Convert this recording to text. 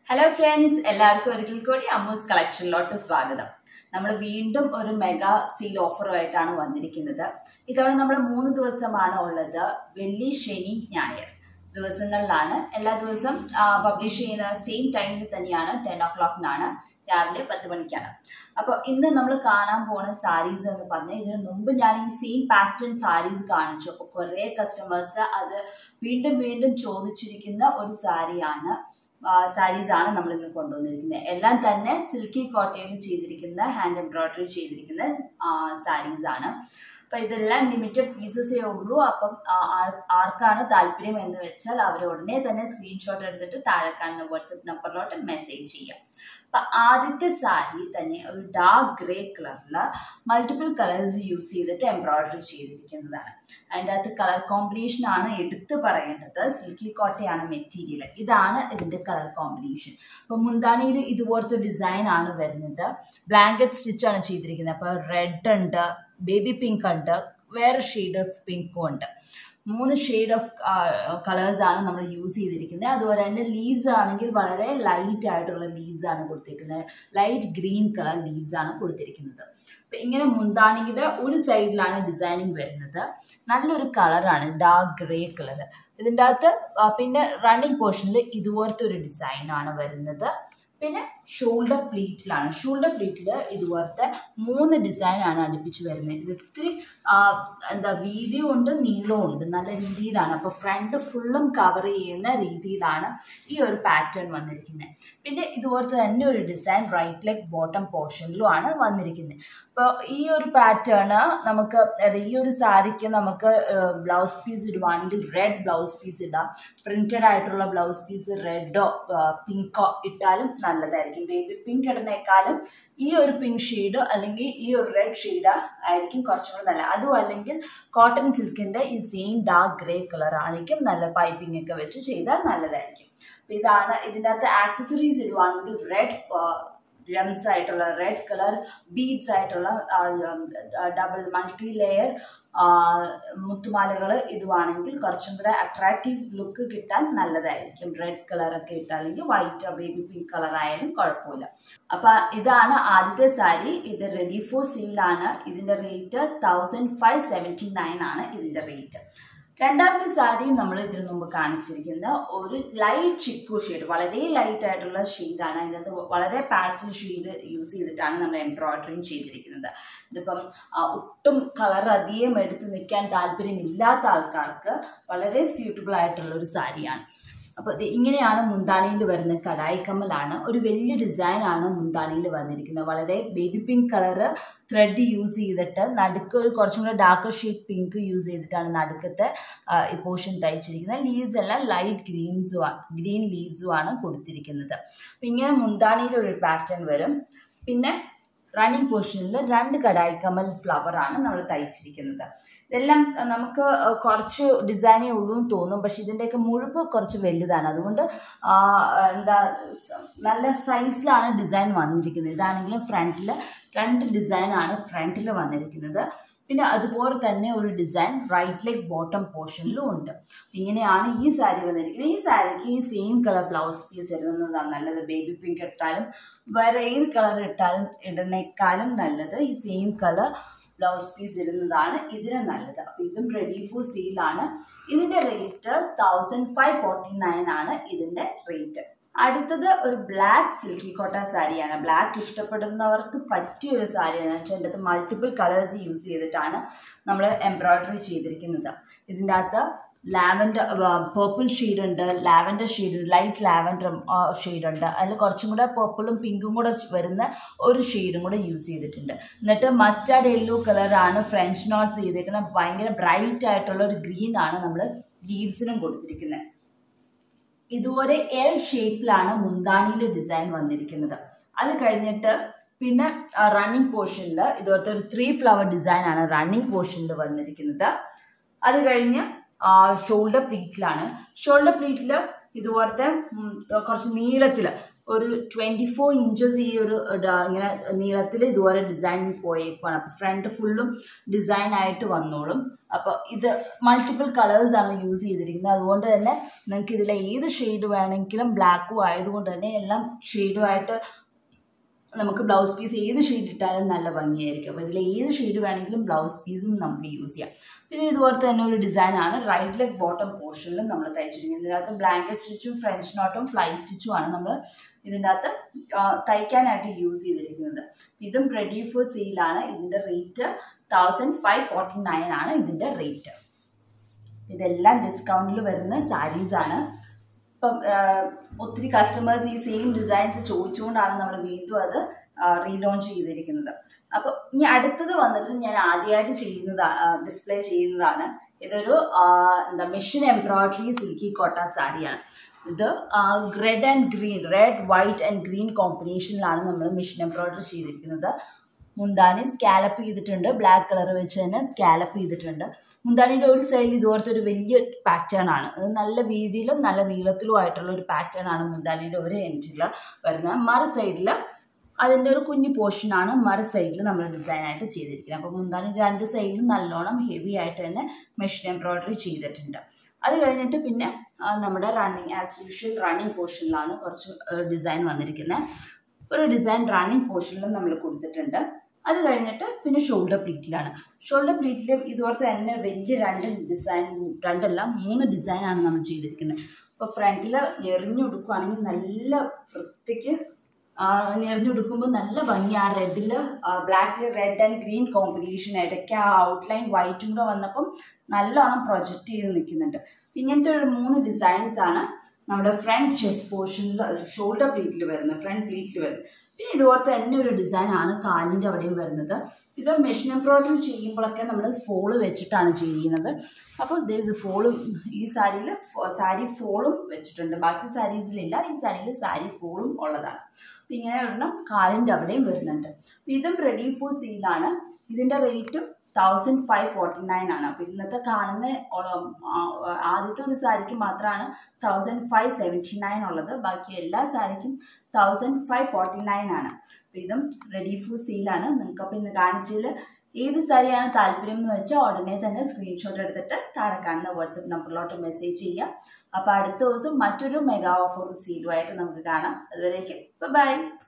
hello friends എല്ലാവർക്കും ഒരിക്കൽ കൂടി അമ്മൂസ് കളക്ഷനിലോട്ട് സ്വാഗതം നമ്മൾ വീണ്ടും ഒരു മെഗാ സീൽ ഓഫറുമായിട്ടാണ് വന്നിരിക്കുന്നത് ഇതവണ നമ്മൾ മൂന്ന് ദിവസമാണ് ഉള്ളത് വെള്ളി ശനി ഞായർ ദിവസങ്ങളിലാണ് എല്ലാ ദിവസം പബ്ലിഷ് ചെയ്യുന്ന സെയിം ടൈമിൽ തന്നെയാണ് ടെൻ ഓ ക്ലോക്കിനാണ് രാവിലെ പത്ത് മണിക്കാണ് അപ്പോൾ ഇന്ന് നമ്മൾ കാണാൻ പോണ സാരീസ് എന്ന് പറഞ്ഞാൽ ഇതിന് മുമ്പ് ഞാൻ ഈ സെയിം പാറ്റേൺ സാരീസ് കാണിച്ചു അപ്പോൾ കുറേ കസ്റ്റമേഴ്സ് അത് വീണ്ടും വീണ്ടും ചോദിച്ചിരിക്കുന്ന ഒരു സാരിയാണ് സാരീസ് ആണ് നമ്മൾ ഇന്ന് കൊണ്ടുവന്നിരിക്കുന്നത് എല്ലാം തന്നെ സിൽക്കി കോട്ടയിൽ ചെയ്തിരിക്കുന്ന ഹാൻഡ് എംബ്രോയിഡറി ചെയ്തിരിക്കുന്ന സാരീസ് ആണ് അപ്പം ഇതെല്ലാം ലിമിറ്റഡ് പീസസേ ഉള്ളൂ അപ്പം ആർക്കാണ് താല്പര്യം എന്ന് വെച്ചാൽ അവർ ഉടനെ തന്നെ സ്ക്രീൻഷോട്ട് എടുത്തിട്ട് താഴെ കാണുന്ന വാട്സപ്പ് നമ്പറിലോട്ട് മെസ്സേജ് ചെയ്യാം അപ്പം ആദ്യത്തെ സാരി തന്നെ ഒരു ഡാർക്ക് ഗ്രേ കളറിൽ മൾട്ടിപ്പിൾ കളേഴ്സ് യൂസ് ചെയ്തിട്ട് എംബ്രോയിഡറി ചെയ്തിരിക്കുന്നതാണ് അതിൻ്റെ അകത്ത് കളർ കോമ്പിനേഷൻ ആണ് എടുത്തു പറയേണ്ടത് സിൽക്കി കോട്ടയാണ് മെറ്റീരിയൽ ഇതാണ് ഇതിൻ്റെ കളർ കോമ്പിനേഷൻ അപ്പോൾ മുന്താണിയിൽ ഇതുപോലത്തെ ഡിസൈൻ ആണ് വരുന്നത് ബ്ലാങ്കറ്റ് സ്റ്റിച്ചാണ് ചെയ്തിരിക്കുന്നത് അപ്പോൾ റെഡ് ഉണ്ട് ബേബി പിങ്ക് ഉണ്ട് വേറെ ഷെയ്ഡ് ഓഫ് പിങ്കും ഉണ്ട് മൂന്ന് ഷെയ്ഡ് ഓഫ് കളേഴ്സ് ആണ് നമ്മൾ യൂസ് ചെയ്തിരിക്കുന്നത് അതുപോലെ തന്നെ ലീവ്സ് ആണെങ്കിൽ വളരെ ലൈറ്റ് ആയിട്ടുള്ള ലീവ്സ് ആണ് കൊടുത്തിരിക്കുന്നത് ലൈറ്റ് ഗ്രീൻ കളർ ലീവ്സ് ആണ് കൊടുത്തിരിക്കുന്നത് അപ്പം ഇങ്ങനെ മുന്താണിയുടെ ഒരു സൈഡിലാണ് ഡിസൈനിങ് വരുന്നത് നല്ലൊരു കളറാണ് ഡാർക്ക് ഗ്രേ കളർ ഇതിൻ്റെ അകത്ത് പിന്നെ റണ്ണിങ് പോർഷനിൽ ഇതുപോലത്തെ ഒരു ഡിസൈനാണ് വരുന്നത് പിന്നെ ഷോൾഡർ പ്ലീറ്റിലാണ് ഷോൾഡർ പ്ലീറ്റിൽ ഇതുപോലത്തെ മൂന്ന് ഡിസൈനാണ് അടുപ്പിച്ച് വരുന്നത് ഇത് ഇത്തിരി എന്താ വീതിയും ഉണ്ട് നീളവും ഉണ്ട് നല്ല രീതിയിലാണ് അപ്പോൾ ഫ്രണ്ട് ഫുള്ളും കവർ ചെയ്യുന്ന രീതിയിലാണ് ഈ ഒരു പാറ്റേൺ വന്നിരിക്കുന്നത് പിന്നെ ഇതുപോലത്തെ തന്നെ ഒരു ഡിസൈൻ റൈറ്റ് ലെഗ് ബോട്ടം പോർഷനിലും ആണ് വന്നിരിക്കുന്നത് അപ്പോൾ ഈ ഒരു പാറ്റേൺ നമുക്ക് ഈ ഒരു സാരിക്ക് നമുക്ക് ബ്ലൗസ് പീസ് ഇടുവാണെങ്കിൽ റെഡ് ബ്ലൗസ് പീസ് ഇടാം പ്രിൻറ്റഡ് ആയിട്ടുള്ള ബ്ലൗസ് പീസ് റെഡോ പിങ്കോ ഇട്ടാലും നല്ലതായിരിക്കും ബേബി പിങ്ക് ഇടുന്നേക്കാളും ഈ ഒരു പിങ്ക് ഷെയ്ഡ് അല്ലെങ്കിൽ ഈ ഒരു റെഡ് ഷെയ്ഡ് ആയിരിക്കും കുറച്ചും കൂടെ നല്ല അതും അല്ലെങ്കിൽ കോട്ടൺ സിൽക്കിൻ്റെ ഈ സെയിം ഡാർക്ക് ഗ്രേ കളർ ആയിരിക്കും നല്ല പൈപ്പിംഗ് ഒക്കെ വെച്ച് ചെയ്താൽ നല്ലതായിരിക്കും ഇതാണ് ഇതിൻ്റെ അകത്ത് ആക്സസറീസ് ഇടുവാണെങ്കിൽ റെഡ് ജംസ് ആയിട്ടുള്ള റെഡ് കളർ ബീഡ്സ് ആയിട്ടുള്ള ഡബിൾ മൾട്ടി ലെയർ മുത്തുമാലകൾ ഇടുവാണെങ്കിൽ കുറച്ചും കൂടെ അട്രാക്റ്റീവ് ലുക്ക് കിട്ടാൻ നല്ലതായിരിക്കും റെഡ് കളറൊക്കെ ഇട്ടാണെങ്കിൽ വൈറ്റ് ബേബി പിങ്ക് കളർ ആയാലും കുഴപ്പമില്ല അപ്പം ഇതാണ് ആദ്യത്തെ സാരി ഇത് റെഡി ഫോർ സെയിലാണ് ഇതിൻ്റെ rate thousand five seventy nine ആണ് ഇതിൻ്റെ റേറ്റ് രണ്ടാമത്തെ സാരി നമ്മൾ ഇതിനു മുമ്പ് കാണിച്ചിരിക്കുന്ന ഒരു ലൈറ്റ് ചിക്കു ഷെയ്ഡ് വളരെ ലൈറ്റ് ആയിട്ടുള്ള ഷെയ്ഡാണ് അതിനകത്ത് വളരെ പാസ്റ്റൽ ഷെയ്ഡ് യൂസ് ചെയ്തിട്ടാണ് നമ്മൾ എംബ്രോയിഡറിങ് ചെയ്തിരിക്കുന്നത് ഇതിപ്പം ഒട്ടും കളർ അധികം എടുത്ത് നിൽക്കാൻ താല്പര്യമില്ലാത്ത ആൾക്കാർക്ക് വളരെ സ്യൂട്ടബിൾ ആയിട്ടുള്ള ഒരു സാരിയാണ് അപ്പോൾ ഇങ്ങനെയാണ് മുന്താണിയിൽ വരുന്ന കടായി കമ്മലാണ് ഒരു വലിയ ഡിസൈനാണ് മുന്താണിയിൽ വന്നിരിക്കുന്നത് വളരെ baby pink colour thread use ചെയ്തിട്ട് നടുക്ക് ഒരു കുറച്ചും കൂടെ ഡാർക്കർ ഷെയ്ഡ് പിങ്ക് യൂസ് ചെയ്തിട്ടാണ് നടുക്കത്തെ ഈ പോർഷൻ തയ്ച്ചിരിക്കുന്നത് ലീവ്സ് എല്ലാം ലൈറ്റ് ഗ്രീൻസും ഗ്രീൻ ലീവ്സും ആണ് കൊടുത്തിരിക്കുന്നത് അപ്പം ഇങ്ങനെ മുന്താണിയിൽ ഒരു പാറ്റേൺ വരും പിന്നെ റണ്ണിങ് പോർഷനിൽ രണ്ട് കടായിക്കമ്മൽ ഫ്ലവറാണ് നമ്മൾ തയ്ച്ചിരിക്കുന്നത് ഇതെല്ലാം നമുക്ക് കുറച്ച് ഡിസൈനേ ഉള്ളൂ എന്ന് തോന്നും പക്ഷെ ഇതിൻ്റെയൊക്കെ മുഴുപ്പ് കുറച്ച് വലുതാണ് അതുകൊണ്ട് എന്താ നല്ല സൈസിലാണ് ഡിസൈൻ വന്നിരിക്കുന്നത് ഇതാണെങ്കിലും ഫ്രണ്ടിൽ രണ്ട് ഡിസൈനാണ് ഫ്രണ്ടിൽ വന്നിരിക്കുന്നത് പിന്നെ അതുപോലെ തന്നെ ഒരു ഡിസൈൻ റൈറ്റ് ലെഗ് ബോട്ടം പോർഷനിലും ഉണ്ട് ഇങ്ങനെയാണ് ഈ സാരി വന്നിരിക്കുന്നത് ഈ സാരിക്ക് ഈ സെയിം കളർ ബ്ലൗസ് പീസ് ഇടുന്നതാണ് നല്ലത് ബേബി പിങ്ക് ഇട്ടാലും വേറെ ഏത് കളർ ഇട്ടാലും ഇടുന്നേക്കാളും നല്ലത് ഈ സെയിം കളർ ബ്ലൗസ് പീസ് ഇടുന്നതാണ് ഇതിന് നല്ലത് അപ്പോൾ ഇതും റെഡി ഫോർ സെയിലാണ് ഇതിൻ്റെ rate thousand five forty nine ആണ് ഇതിൻ്റെ റേറ്റ് അടുത്തത് ഒരു ബ്ലാക്ക് സിൽക്കി കോട്ട സാരിയാണ് ബ്ലാക്ക് ഇഷ്ടപ്പെടുന്നവർക്ക് പറ്റിയ ഒരു സാരിയാണ് പക്ഷേ എൻ്റെ അകത്ത് മൾട്ടിപ്പിൾ കളേഴ്സ് യൂസ് ചെയ്തിട്ടാണ് നമ്മൾ എംബ്രോയ്ഡറി ചെയ്തിരിക്കുന്നത് ഇതിൻ്റെ അകത്ത് ലാവൻഡർ പേർപ്പിൾ ഷെയ്ഡ് ഉണ്ട് lavender shade light lavender shade ഉണ്ട് അതിൽ കുറച്ചും കൂടെ പേർപ്പിളും പിങ്കും കൂടെ വരുന്ന ഒരു ഷെയ്ഡും കൂടെ യൂസ് ചെയ്തിട്ടുണ്ട് എന്നിട്ട് മസ്റ്റാർഡ് യെല്ലോ കളറാണ് ഫ്രഞ്ച് നോട്ട്സ് ചെയ്തേക്കുന്നത് ഭയങ്കര ബ്രൈറ്റ് ആയിട്ടുള്ള ഒരു ഗ്രീൻ ആണ് നമ്മൾ ലീവ്സിനും കൊടുത്തിരിക്കുന്നത് ഇതുപോലെ എൽ ഷേപ്പിലാണ് മുന്താണിയിൽ ഡിസൈൻ വന്നിരിക്കുന്നത് അത് കഴിഞ്ഞിട്ട് പിന്നെ റണ്ണിങ് പോർഷനിൽ ഇതുപോലത്തെ ഒരു ത്രീ ഫ്ലവർ ഡിസൈൻ ആണ് റണ്ണിങ് പോർഷനിൽ വന്നിരിക്കുന്നത് അത് കഴിഞ്ഞ് ഷോൾഡർ പ്ലീറ്റിലാണ് ഷോൾഡർ പ്ലീറ്റിൽ ഇതുപോലത്തെ ഉം, കുറച്ച് നീളത്തിൽ ഒരു ട്വൻറ്റി ഫോർ ഇഞ്ചസ് ഈ ഒരു ഡ- ഇങ്ങനെ നീളത്തിൽ ഇതുപോലെ ഡിസൈൻ പോയേക്കുവാണ് അപ്പോൾ ഫ്രണ്ട് ഫുള്ളും ഡിസൈൻ ആയിട്ട് വന്നോളും അപ്പോൾ ഇത് മൾട്ടിപ്പിൾ കളേഴ്സ് ആണ് യൂസ് ചെയ്തിരിക്കുന്നത് അതുകൊണ്ട് തന്നെ നിങ്ങൾക്ക് ഇതിലെ ഏത് ഷെയ്ഡ് വേണമെങ്കിലും ബ്ലാക്കും ആയതുകൊണ്ട് തന്നെ എല്ലാം ഷെയ്ഡുമായിട്ട് നമുക്ക് ബ്ലൗസ് പീസ് ഏത് ഷെയ്ഡ് ഇട്ടാലും നല്ല ഭംഗിയായിരിക്കും അപ്പോൾ ഇതിൽ ഏത് ഷെയ്ഡ് വേണമെങ്കിലും ബ്ലൗസ് പീസും നമുക്ക് യൂസ് ചെയ്യാം പിന്നെ ഇതുപോലത്തെ തന്നെ ഒരു ഡിസൈനാണ് റൈറ്റ് ലെഗ് ബോട്ടം പോർഷനിലും നമ്മൾ തയ്ച്ചിരിക്കുന്നത് ഇതിനകത്ത് ബ്ലാങ്കറ്റ് സ്റ്റിച്ചും ഫ്രഞ്ച് നോട്ടും ഫ്ലൈ സ്റ്റിച്ചും ആണ് നമ്മൾ ഇതിൻ്റെ അകത്ത് ആ, തയ്ക്കാനായിട്ട് യൂസ് ചെയ്തിരിക്കുന്നത് ഇതും റെഡി ഫോർ സെയിലാണ് ഇതിൻ്റെ rate thousand five forty nine ആണ് ഇതിൻ്റെ റേറ്റ് ഇതെല്ലാം ഡിസ്കൗണ്ടിൽ വരുന്ന സാരീസാണ് ഇപ്പം ആ, ഒത്തിരി കസ്റ്റമേഴ്സ് ഈ സെയിം ഡിസൈൻസ് ചോദിച്ചുകൊണ്ടാണ് നമ്മൾ വീണ്ടും അത് റീലോഞ്ച് ചെയ്തിരിക്കുന്നത് അപ്പോൾ ഇനി അടുത്തത് വന്നിട്ട് ഞാൻ ആദ്യമായിട്ട് ചെയ്യുന്നതാണ് ഡിസ്പ്ലേ ചെയ്യുന്നതാണ് ഇതൊരു ആ, എന്താ മെഷീൻ എംബ്രോയിഡറി സിൽക്കി കോട്ട സാരിയാണ് ഇത് red and green red white and green കോമ്പിനേഷനിലാണ് നമ്മൾ മെഷീൻ എംബ്രോയിഡറി ചെയ്തിരിക്കുന്നത് മുന്താണി സ്കാലപ്പ് ചെയ്തിട്ടുണ്ട് ബ്ലാക്ക് കളർ വെച്ച് തന്നെ സ്കാലപ്പ് ചെയ്തിട്ടുണ്ട് മുന്താണിയുടെ ഒരു സൈഡിൽ ഇതുപോലത്തെ ഒരു വലിയ പാറ്റേൺ ആണ് അത് നല്ല വീതിയിലും നല്ല നീളത്തിലും ആയിട്ടുള്ള ഒരു പാറ്റേൺ ആണ് മുന്താണിയുടെ ഒരു എൻഡിൽ വരുന്നത് മറു സൈഡിൽ അതിൻ്റെ ഒരു കുഞ്ഞു പോർഷനാണ് മറു സൈഡിൽ നമ്മൾ ഡിസൈൻ ആയിട്ട് ചെയ്തിരിക്കുന്നത് അപ്പോൾ മുന്താണി രണ്ട് സൈഡിലും നല്ലോണം ഹെവി ആയിട്ട് തന്നെ മെഷീൻ എംബ്രോയിഡറി ചെയ്തിട്ടുണ്ട് അത് കഴിഞ്ഞിട്ട് പിന്നെ ആ, നമ്മുടെ റണ്ണിങ് ആസ് യൂഷ്വൽ റണ്ണിങ് പോർഷനിലാണ് കുറച്ച് ഡിസൈൻ വന്നിരിക്കുന്നത് ഒരു ഡിസൈൻ റണ്ണിങ് പോർഷനിലും നമ്മൾ കൊടുത്തിട്ടുണ്ട് അത് കഴിഞ്ഞിട്ട് പിന്നെ ഷോൾഡർ പ്ലീറ്റിലാണ് ഷോൾഡർ പ്ലീറ്റിൽ ഇതുപോലത്തെ തന്നെ വലിയ രണ്ട് ഡിസൈൻ രണ്ടല്ല മൂന്ന് ഡിസൈനാണ് നമ്മൾ ചെയ്തിരിക്കുന്നത് അപ്പോൾ ഫ്രണ്ടിൽ എറിഞ്ഞു കൊടുക്കുകയാണെങ്കിൽ നല്ല വൃത്തിക്ക് ഞെറിഞ്ഞു കൊടുക്കുമ്പോൾ നല്ല ഭംഗി ആ റെഡിൽ ബ്ലാക്കിൽ റെഡ് ആൻഡ് ഗ്രീൻ കോമ്പിനേഷൻ ഇടയ്ക്ക് ആ ഔട്ട്ലൈൻ വൈറ്റും കൂടെ വന്നപ്പം നല്ലോണം പ്രൊജക്റ്റ് ചെയ്ത് നിൽക്കുന്നുണ്ട് ഇങ്ങനത്തെ ഒരു മൂന്ന് ഡിസൈൻസ് ആണ് നമ്മുടെ ഫ്രണ്ട് ചെസ്റ്റ് പോർഷനിൽ ഷോൾഡർ പ്ലീറ്റിൽ വരുന്നത് ഫ്രണ്ട് പ്ലീറ്റിൽ വരുന്നത് പിന്നെ ഇതുപോലത്തെ തന്നെ ഒരു ഡിസൈൻ ആണ് കാലിൻ്റെ അവിടെയും വരുന്നത് ഇത് മെഷീൻ എംബ്രോയിഡറി ചെയ്യുമ്പോഴൊക്കെ നമ്മൾ ഫോള് വെച്ചിട്ടാണ് ചെയ്യുന്നത് അപ്പോൾ ദേ ഇത് ഫോളും ഈ സാരിയിൽ സാരി ഫോളും വെച്ചിട്ടുണ്ട് ബാക്കി സാരീസിലില്ല ഈ സാരിയിൽ സാരി ഫോളും ഉള്ളതാണ് അപ്പം ഇങ്ങനെ ഒരെണ്ണം കാലിൻ്റെ അവിടെയും വരുന്നുണ്ട് അപ്പം ഇതും റെഡി ഫോർ സെയിലാണ് ഇതിൻ്റെ റേറ്റും തൗസൻഡ് ഫൈവ് ഫോർട്ടി നയൻ ആണ് അപ്പോൾ ഇന്നത്തെ കാണുന്ന ഓ- ആ- ആദ്യത്തെ ഒരു സാരിക്ക് മാത്രമാണ് തൗസൻഡ് ഫൈവ് സെവൻറ്റി നയൻ ഉള്ളത് ബാക്കി എല്ലാ സാരിക്കും തൗസൻഡ് ഫൈവ് ഫോർട്ടി നയൻ ആണ് അപ്പോൾ ഇതും റെഡി ഫോർ സെയിലാണ് നിങ്ങൾക്ക് അപ്പോൾ ഇന്ന് കാണിച്ചതിൽ ഏത് സാരിയാണ് താല്പര്യം എന്ന് വെച്ചാൽ ഉടനെ തന്നെ സ്ക്രീൻഷോട്ട് എടുത്തിട്ട് താഴെ കാണുന്ന വാട്സപ്പ് നമ്പറിലോട്ട് മെസ്സേജ് ചെയ്യുക അപ്പോൾ അടുത്ത ദിവസം മറ്റൊരു മെഗാ ഓഫർ സീലുമായിട്ട് നമുക്ക് കാണാം അതുവരേക്കും ബൈ